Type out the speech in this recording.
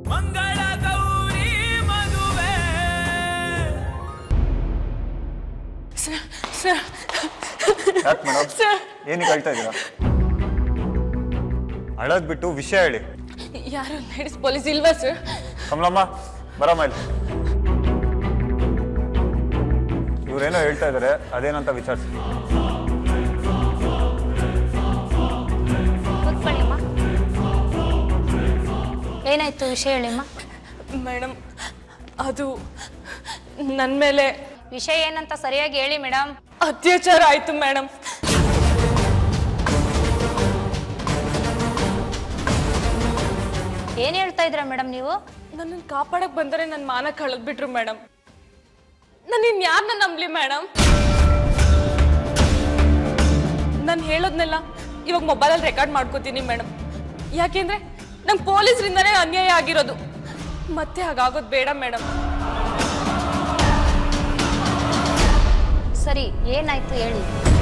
ಮಂಗಳ Gowri Maduve sir sir ಯಾಕೆ madam sir ಏನಕ್ಕೆ ಹೇಳ್ತಾ ಇದ್ದೀರಾ ಅಳದ್ ಬಿಟ್ಟು ವಿಷಯ ಹೇಳಿ ಯಾರು ಲೇಡೀಸ್ ಪೊಲೀಸ್ ಇಲ್ವಾ ಸರ್ ಕಮಲಮ್ಮ ಬರಮ್ಮ ಇಲ್ಲಿ ಇವ್ರೇನೋ ಹೇಳ್ತಾ ಇದ್ದಾರೆ ಅದೇನಂತ ವಿಚಾರಿಸಿ ಕೂತ್ಕೊಳ್ಳಿಮ್ಮ ಏನಾಯ್ತು ವಿಷಯ ಹೇಳಿಮ್ಮ ಮೇಡಮ್ ಅದು ನನ್ನ ಮೇಲೆ ವಿಷಯ ಏನಂತ ಸರಿಯಾಗಿ ಹೇಳಿ ಮೇಡಮ್ ಅತ್ಯಾಚಾರ ಆಯ್ತು ಮೇಡಮ್ ಏನ್ ಹೇಳ್ತಾ ಇದ್ರ ಮೇಡಮ್ ನೀವು ನನ್ನನ್ನು ಕಾಪಾಡಕ್ ಬಂದರೆ ನನ್ನ ಮಾನ ಕಳೆದ್ಬಿಟ್ರು ಮೇಡಮ್ ನಾನು ಇನ್ಯಾರನ್ನ ನಂಬಲಿ ಮೇಡಮ್ ನಾನು ಹೇಳೋದ್ನೆಲ್ಲ ಇವಾಗ ಮೊಬೈಲಲ್ಲಿ ರೆಕಾರ್ಡ್ ಮಾಡ್ಕೋತೀನಿ ಮೇಡಮ್ ಯಾಕೆಂದ್ರೆ ನಂಗೆ ಪೊಲೀಸರಿಂದನೇ ಅನ್ಯಾಯ ಆಗಿರೋದು ಮತ್ತೆ ಹಾಗಾಗೋದು ಬೇಡ ಮೇಡಮ್ ಸರಿ ಏನಾಯ್ತು ಹೇಳಿ